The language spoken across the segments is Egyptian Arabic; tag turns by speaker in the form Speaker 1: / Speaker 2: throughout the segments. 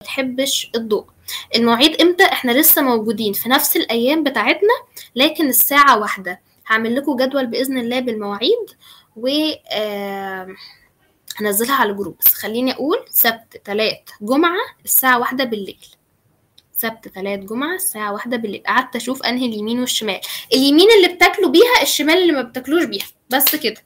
Speaker 1: بتحبش الضوء المواعيد امتى احنا لسه موجودين في نفس الايام بتاعتنا لكن الساعة واحدة هعمل لكم جدول باذن الله بالمواعيد و آم، هنزلها على الجروب بس خليني اقول سبت تلات جمعة الساعة واحدة بالليل سبت تلات جمعة الساعة واحدة بالليل قعدت اشوف انهي اليمين والشمال اليمين اللي بتاكلوا بيها الشمال اللي ما بتاكلوش بيها بس كده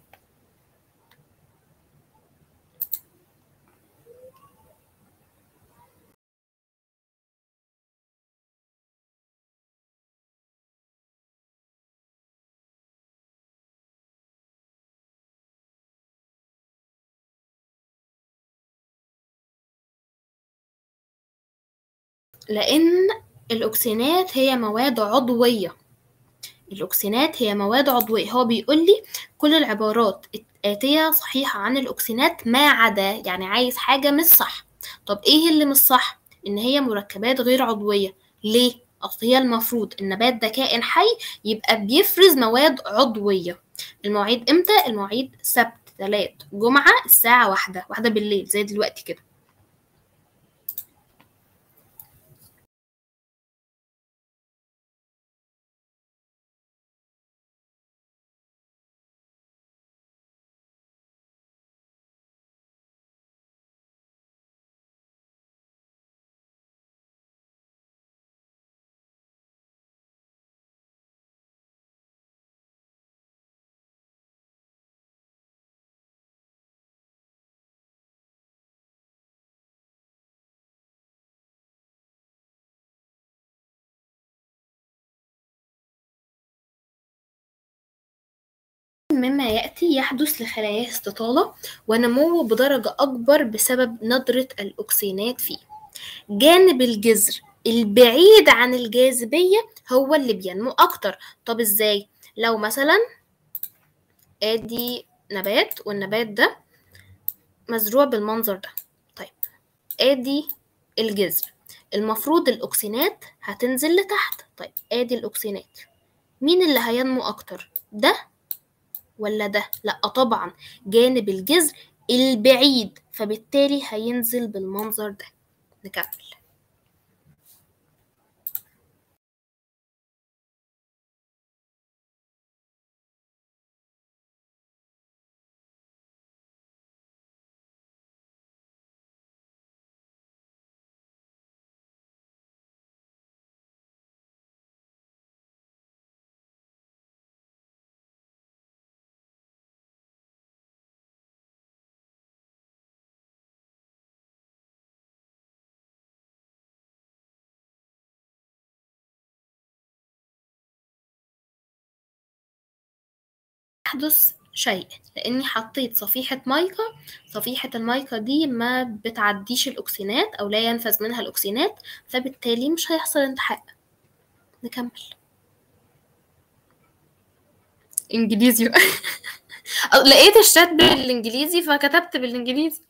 Speaker 1: لان الاكسينات هي مواد عضوية الأكسينات هي مواد عضوية هو بيقول لي كل العبارات الآتية صحيحة عن الأكسينات ما عدا يعني عايز حاجة مش صح طب إيه اللي مش صح؟ إن هي مركبات غير عضوية ليه؟ أصل هي المفروض النبات ده كائن حي يبقى بيفرز مواد عضوية المواعيد إمتى؟ المواعيد سبت تلات جمعة الساعة واحدة واحدة بالليل زي دلوقتي كده مما يأتي يحدث لخلاياه استطالة ونمو بدرجة أكبر بسبب ندرة الأكسينات فيه جانب الجذر البعيد عن الجاذبية هو اللي بينمو أكتر طب إزاي؟ لو مثلا آدي نبات والنبات ده مزروع بالمنظر ده طيب آدي الجذر المفروض الأكسينات هتنزل لتحت طيب آدي الأكسينات مين اللي هينمو أكتر؟ ده ولا ده؟ لأ طبعا جانب الجذر البعيد فبالتالي هينزل بالمنظر ده نكمل يحدث شيء لاني حطيت صفيحة مايكا صفيحة المايكا دي ما بتعديش الاكسينات او لا ينفذ منها الاكسينات فبالتالي مش هيحصل انتحاء نكمل انجليزي لقيت الشات بالانجليزي فكتبت بالانجليزي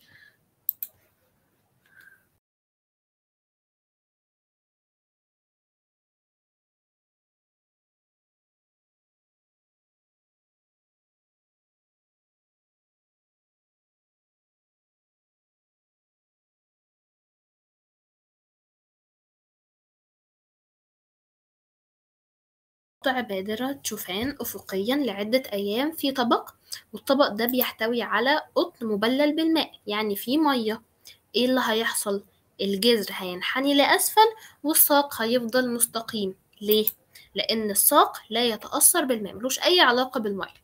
Speaker 1: قطع بادرة شوفان أفقيا لعدة أيام في طبق والطبق ده بيحتوي على قطن مبلل بالماء يعني فيه مية إيه اللي هيحصل؟ الجذر هينحني لأسفل والساق هيفضل مستقيم ليه؟ لأن الساق لا يتأثر بالماء ملوش أي علاقة بالمية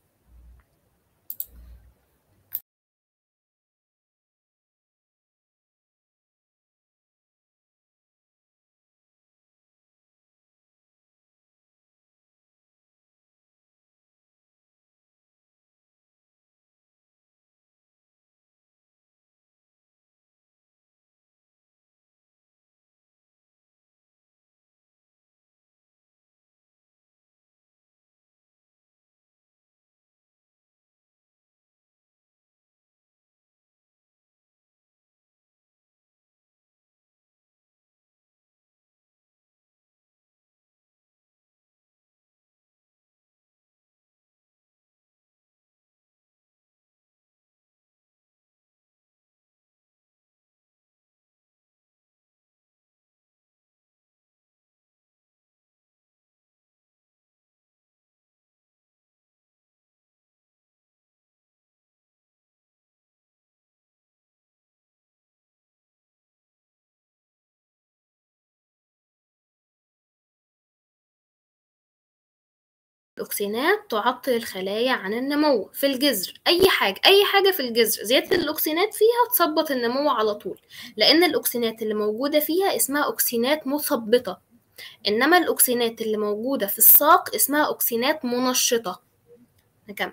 Speaker 1: الأكسينات تعطل الخلايا عن النمو في الجذر أي حاجة أي حاجة في الجذر زيادة الأكسينات فيها تثبط النمو على طول لأن الأكسينات اللي موجودة فيها اسمها أكسينات مثبطة إنما الأكسينات اللي موجودة في الساق اسمها أكسينات منشطة نكمل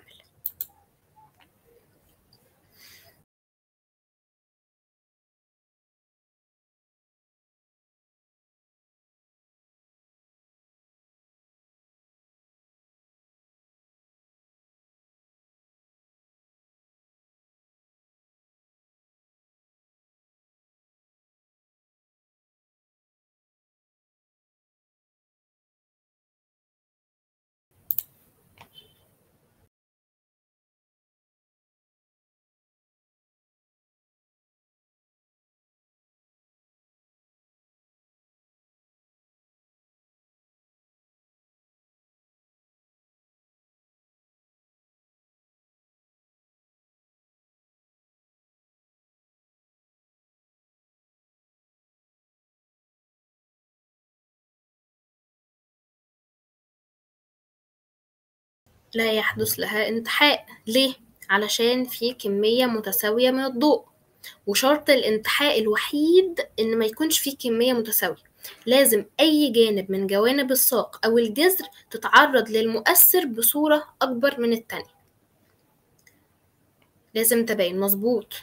Speaker 1: لا يحدث لها انتحاء ليه؟ علشان في كمية متساوية من الضوء وشرط الانتحاء الوحيد إن ما يكونش فيه كمية متساوية لازم أي جانب من جوانب الساق أو الجذر تتعرض للمؤثر بصورة أكبر من التانية لازم تبين مظبوط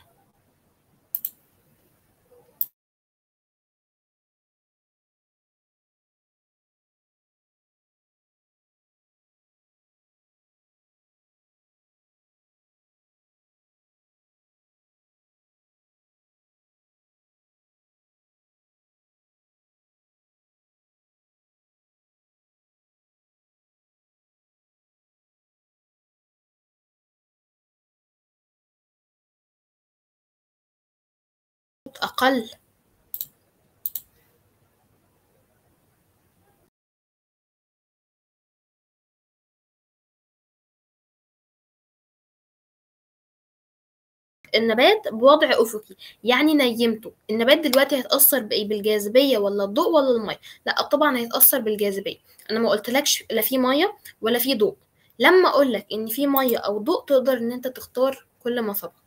Speaker 1: أقل النبات بوضع أفقي يعني نيمته النبات دلوقتي هيتأثر بإيه بالجاذبية ولا الضوء ولا المية لا طبعا هيتأثر بالجاذبية أنا ما قلتلكش لا في مية ولا في ضوء لما أقولك إن في مية أو ضوء تقدر إن أنت تختار كل ما سبق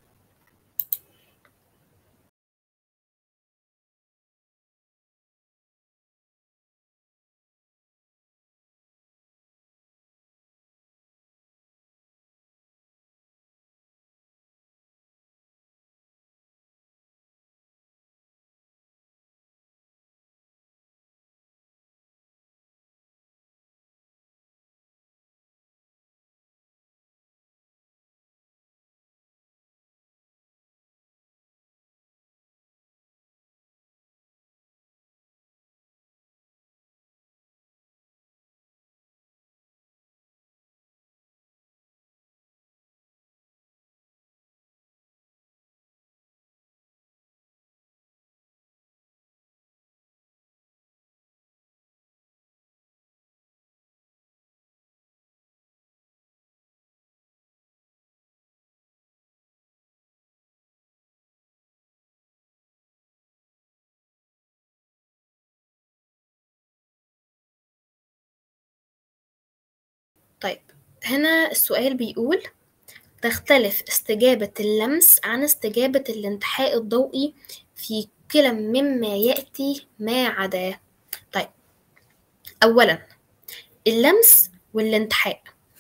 Speaker 1: طيب هنا السؤال بيقول تختلف استجابة اللمس عن استجابة الانتحاء الضوئي في كلا مما يأتي ما عدا طيب أولا اللمس والانتحاء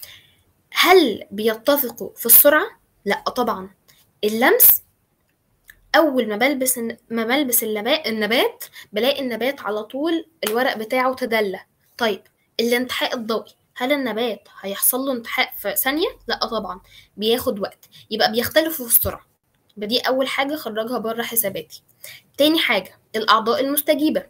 Speaker 1: هل بيتفقوا في السرعة؟ لا طبعا اللمس أول ما بلبس ما بلبس النبات بلاقي النبات على طول الورق بتاعه تدلى طيب الانتحاء الضوئي هل النبات هيحصل له انتحاء في ثانية؟ لا طبعا بياخد وقت يبقى بيختلفوا في السرعة يبقى دي أول حاجة خرجها بره حساباتي تاني حاجة الأعضاء المستجيبة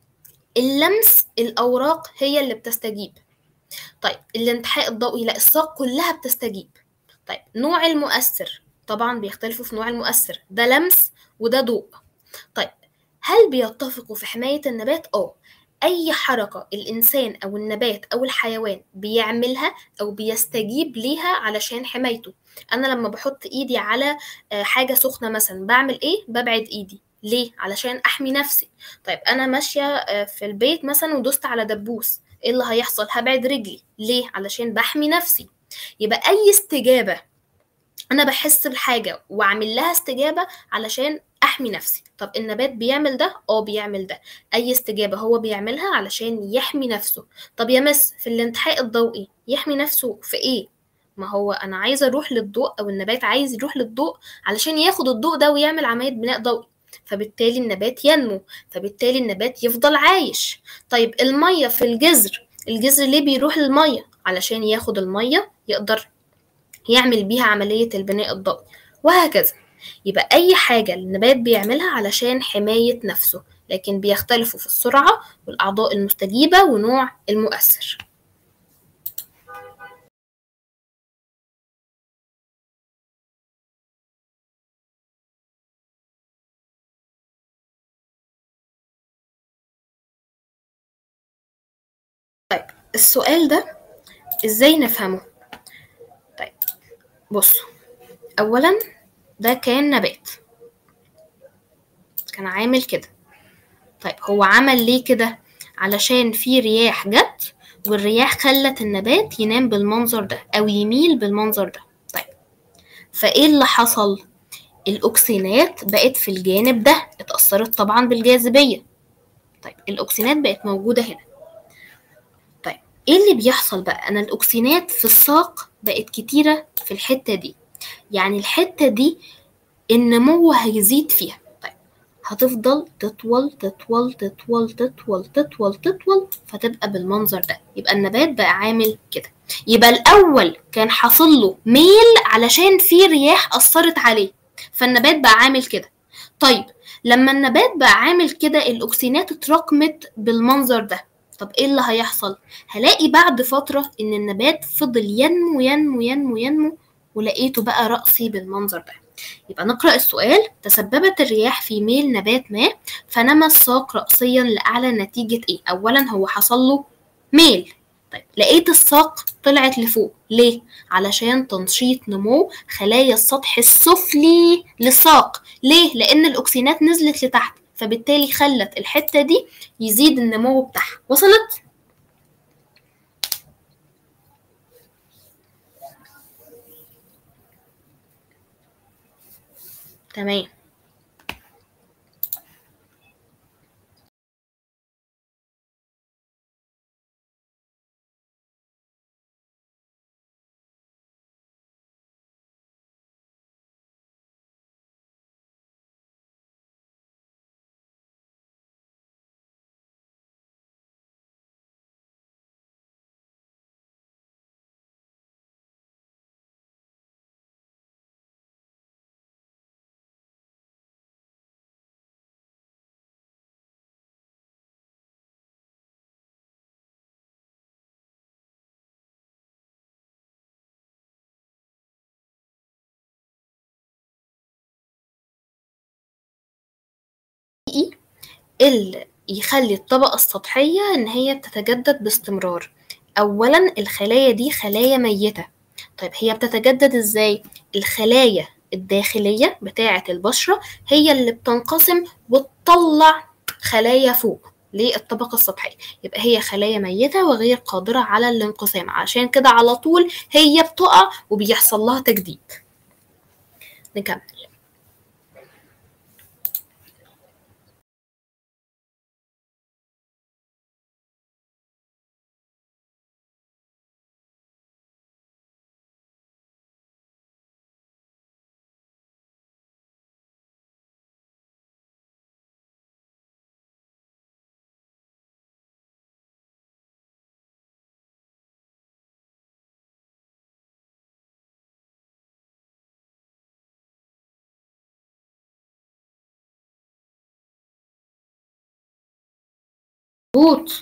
Speaker 1: اللمس الأوراق هي اللي بتستجيب طيب الانتحاء الضوئي لا الساق كلها بتستجيب طيب نوع المؤثر طبعا بيختلفوا في نوع المؤثر ده لمس وده ضوء طيب هل بيتفقوا في حماية النبات؟ اه أي حركة الإنسان أو النبات أو الحيوان بيعملها أو بيستجيب ليها علشان حمايته أنا لما بحط إيدي على حاجة سخنة مثلا بعمل إيه؟ ببعد إيدي ليه؟ علشان أحمي نفسي طيب أنا ماشية في البيت مثلا ودوست على دبوس ايه اللي هيحصل هبعد رجلي ليه علشان بحمي نفسي يبقى اي استجابه انا بحس بحاجه واعمل لها استجابه علشان احمي نفسي طب النبات بيعمل ده اه بيعمل ده اي استجابه هو بيعملها علشان يحمي نفسه طب يا مس في الانتحاء الضوئي يحمي نفسه في ايه ما هو انا عايزه اروح للضوء او النبات عايز يروح للضوء علشان ياخد الضوء ده ويعمل عمليه بناء ضوئي فبالتالي النبات ينمو فبالتالي النبات يفضل عايش طيب الميه في الجذر الجذر ليه بيروح للميه علشان ياخد الميه يقدر يعمل بيها عمليه البناء الضوئي وهكذا يبقى اي حاجه النبات بيعملها علشان حمايه نفسه لكن بيختلفوا في السرعه والاعضاء المستجيبه ونوع المؤثر طيب السؤال ده ازاي نفهمه طيب بصوا اولا ده كان نبات كان عامل كده طيب هو عمل ليه كده علشان في رياح جت والرياح خلت النبات ينام بالمنظر ده او يميل بالمنظر ده طيب فايه اللي حصل الاكسينات بقت في الجانب ده اتأثرت طبعا بالجاذبية طيب الاكسينات بقت موجودة هنا طيب ايه اللي بيحصل بقى انا الاكسينات في الساق بقت كتيرة في الحتة دي يعني الحتة دي النمو هيزيد فيها طيب هتفضل تطول تطول تطول تطول تطول تطول فتبقى بالمنظر ده يبقى النبات بقى عامل كده يبقى الأول كان حاصل له ميل علشان في رياح أثرت عليه فالنبات بقى عامل كده طيب لما النبات بقى عامل كده الأكسينات اتراكمت بالمنظر ده طب ايه اللي هيحصل هلاقي بعد فترة ان النبات فضل ينمو ينمو ينمو ينمو ولقيته بقى رأسي بالمنظر ده يبقى نقرأ السؤال تسببت الرياح في ميل نبات ما فنمى الساق رأسيا لأعلى نتيجة ايه أولا هو حصل له ميل طيب لقيت الساق طلعت لفوق ليه علشان تنشيط نمو خلايا السطح السفلي للساق ليه لأن الأكسينات نزلت لتحت فبالتالي خلت الحتة دي يزيد النمو بتاعها وصلت؟ تمام اللي يخلي الطبقة السطحية إن هي بتتجدد باستمرار أولا الخلايا دي خلايا ميتة طيب هي بتتجدد إزاي؟ الخلايا الداخلية بتاعة البشرة هي اللي بتنقسم وتطلع خلايا فوق للطبقة السطحية يبقى هي خلايا ميتة وغير قادرة على الانقسام عشان كده على طول هي بتقع وبيحصل لها تجديد نكمل مظبوط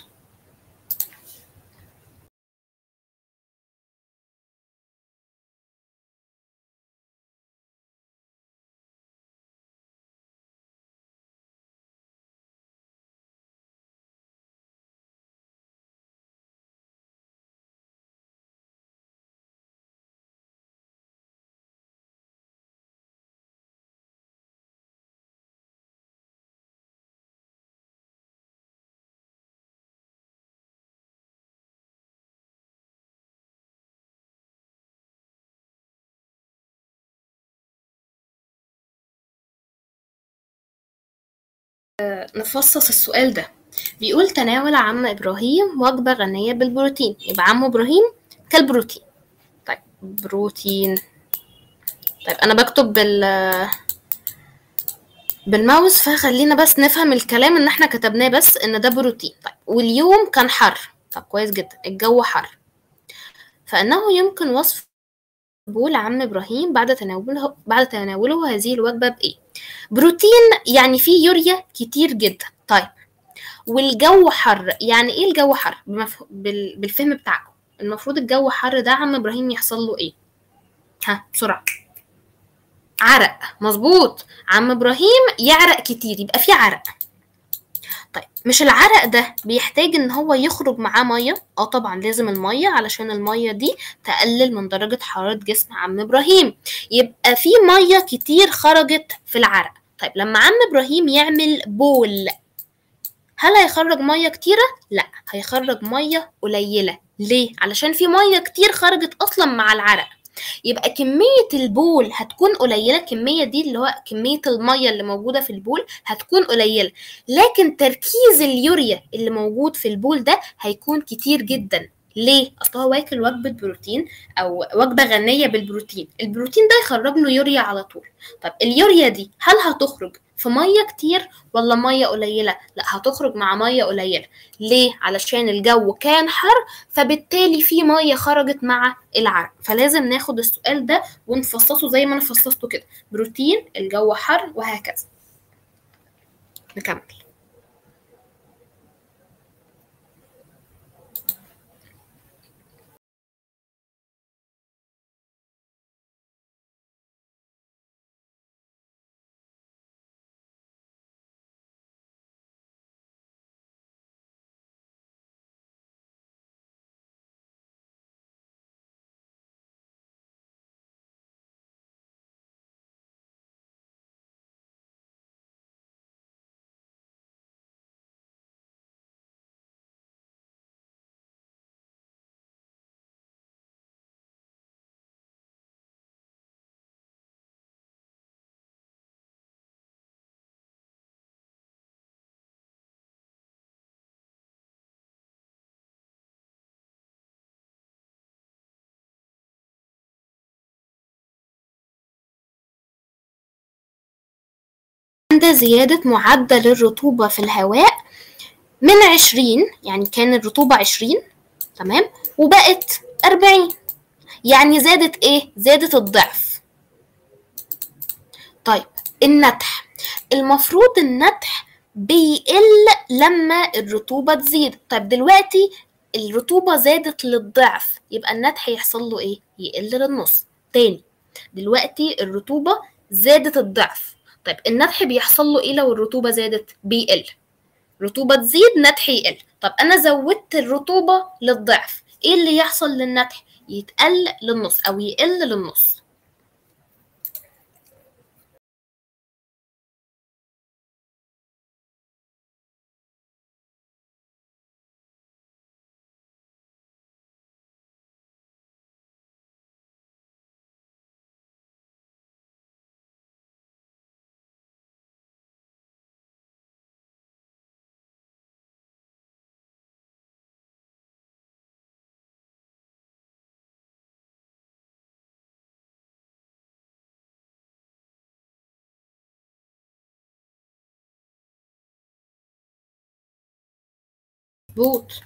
Speaker 1: نفصص السؤال ده بيقول تناول عم إبراهيم وجبة غنية بالبروتين يبقى عم إبراهيم كل بروتين طيب بروتين طيب أنا بكتب بال بالماوس فخلينا بس نفهم الكلام ان احنا كتبناه بس ان ده بروتين طيب واليوم كان حر طب كويس جدا الجو حر فانه يمكن وصف بول عم ابراهيم بعد تناوله بعد تناوله هذه الوجبه بايه بروتين يعني فيه يوريا كتير جدا طيب والجو حر يعني ايه الجو حر بمف... بال... بالفهم بتاعكم المفروض الجو حر ده عم ابراهيم يحصل له ايه ها بسرعه عرق مظبوط عم ابراهيم يعرق كتير يبقى في عرق طيب مش العرق ده بيحتاج ان هو يخرج معاه ميه اه طبعا لازم الميه علشان الميه دي تقلل من درجه حراره جسم عم ابراهيم يبقى في ميه كتير خرجت في العرق طيب لما عم ابراهيم يعمل بول هل هيخرج ميه كتيره لا هيخرج ميه قليله ليه علشان في ميه كتير خرجت اصلا مع العرق يبقى كمية البول هتكون قليلة الكمية دي اللي هو كمية المية اللي موجودة في البول هتكون قليلة لكن تركيز اليوريا اللي موجود في البول ده هيكون كتير جدا ليه؟ أصل هو واكل وجبة بروتين أو وجبة غنية بالبروتين البروتين ده يخرج له يوريا على طول طب اليوريا دي هل هتخرج في ميه كتير ولا ميه قليله لا هتخرج مع ميه قليله ليه علشان الجو كان حر فبالتالي في ميه خرجت مع العرق فلازم ناخد السؤال ده ونفصصه زي ما انا فصصته كده بروتين الجو حر وهكذا نكمل عند زيادة معدل الرطوبة في الهواء من عشرين يعني كان الرطوبة عشرين تمام وبقت أربعين يعني زادت إيه؟ زادت الضعف طيب النتح المفروض النتح بيقل لما الرطوبة تزيد طيب دلوقتي الرطوبة زادت للضعف يبقى النتح يحصل له إيه؟ يقل للنص تاني دلوقتي الرطوبة زادت الضعف طيب النتح بيحصل له ايه لو الرطوبه زادت بيقل رطوبه تزيد نتح يقل طب انا زودت الرطوبه للضعف ايه اللي يحصل للنتح يتقل للنص او يقل للنص مظبوط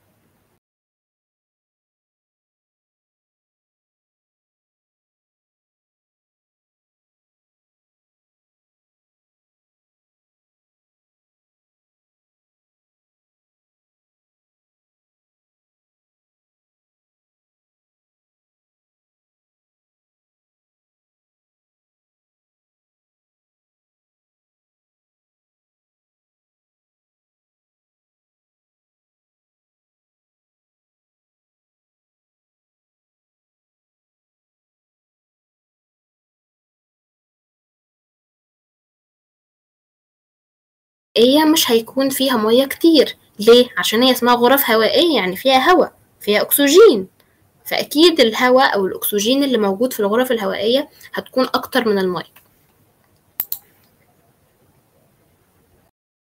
Speaker 1: هي مش هيكون فيها ميه كتير ليه عشان هي اسمها غرف هوائيه يعني فيها هواء فيها اكسجين فاكيد الهواء او الاكسجين اللي موجود في الغرف الهوائيه هتكون اكتر من الميه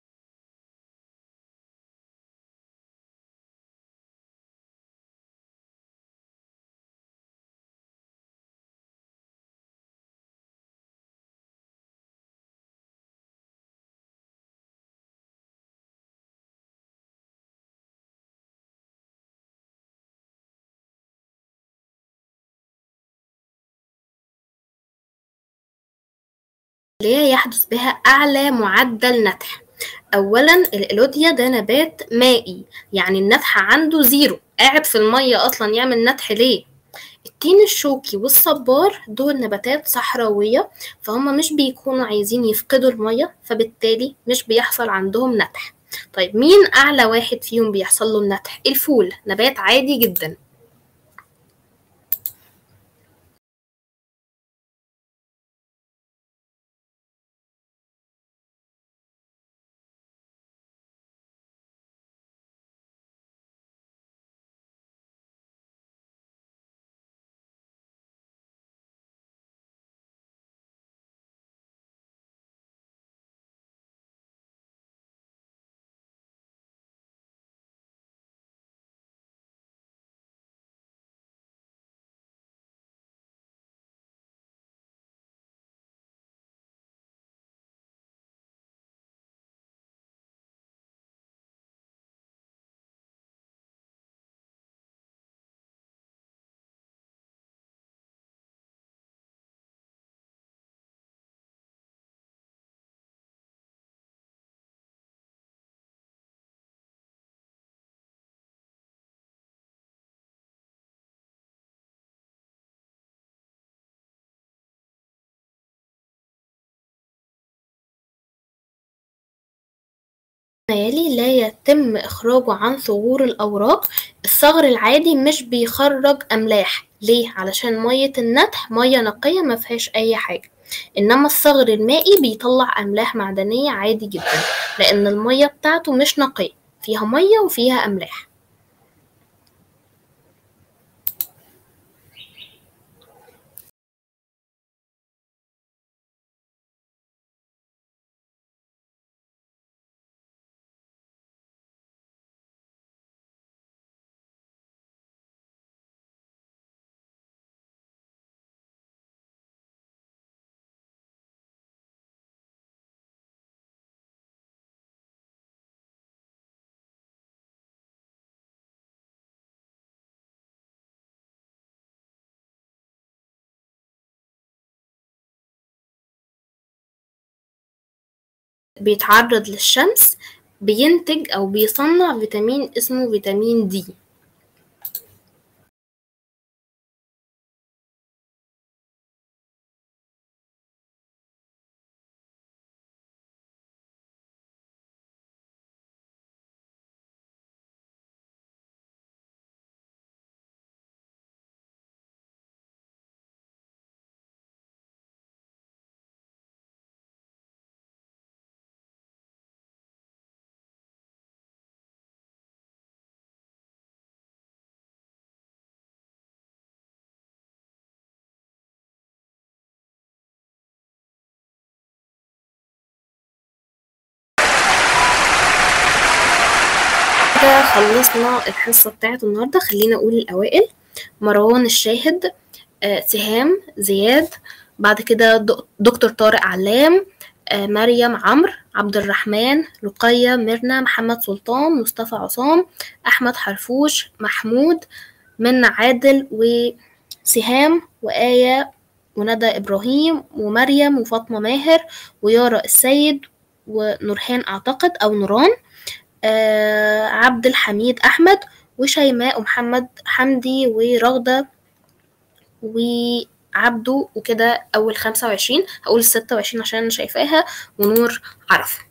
Speaker 1: اللي هي يحدث بها أعلى معدل نتح أولا الإلوديا ده نبات مائي يعني النتح عنده زيرو قاعد في المية أصلا يعمل نتح ليه التين الشوكي والصبار دول نباتات صحراوية فهم مش بيكونوا عايزين يفقدوا المية فبالتالي مش بيحصل عندهم نتح طيب مين أعلى واحد فيهم بيحصل له النتح الفول نبات عادي جدا يلي لا يتم إخراجه عن ثغور الأوراق الصغر العادي مش بيخرج أملاح ليه؟ علشان مية النتح مية نقية مفيهاش أي حاجة إنما الصغر المائي بيطلع أملاح معدنية عادي جدا لأن المية بتاعته مش نقية فيها مية وفيها أملاح بيتعرض للشمس بينتج أو بيصنع فيتامين اسمه فيتامين دي كده خلصنا الحصة بتاعت النهاردة خلينا أقول الأوائل مروان الشاهد آه، سهام زياد بعد كده دك- دكتور طارق علام آه، مريم عمرو عبد الرحمن رقية ميرنا محمد سلطان مصطفى عصام أحمد حرفوش محمود منى عادل وسهام وآية وندى إبراهيم ومريم وفاطمة ماهر ويارا السيد ونورهان أعتقد أو نوران آه عبد الحميد أحمد وشيماء ومحمد حمدي ورغدة وعبده وكده أول خمسة وعشرين هقول الستة وعشرين عشان أنا شايفاها ونور عرفة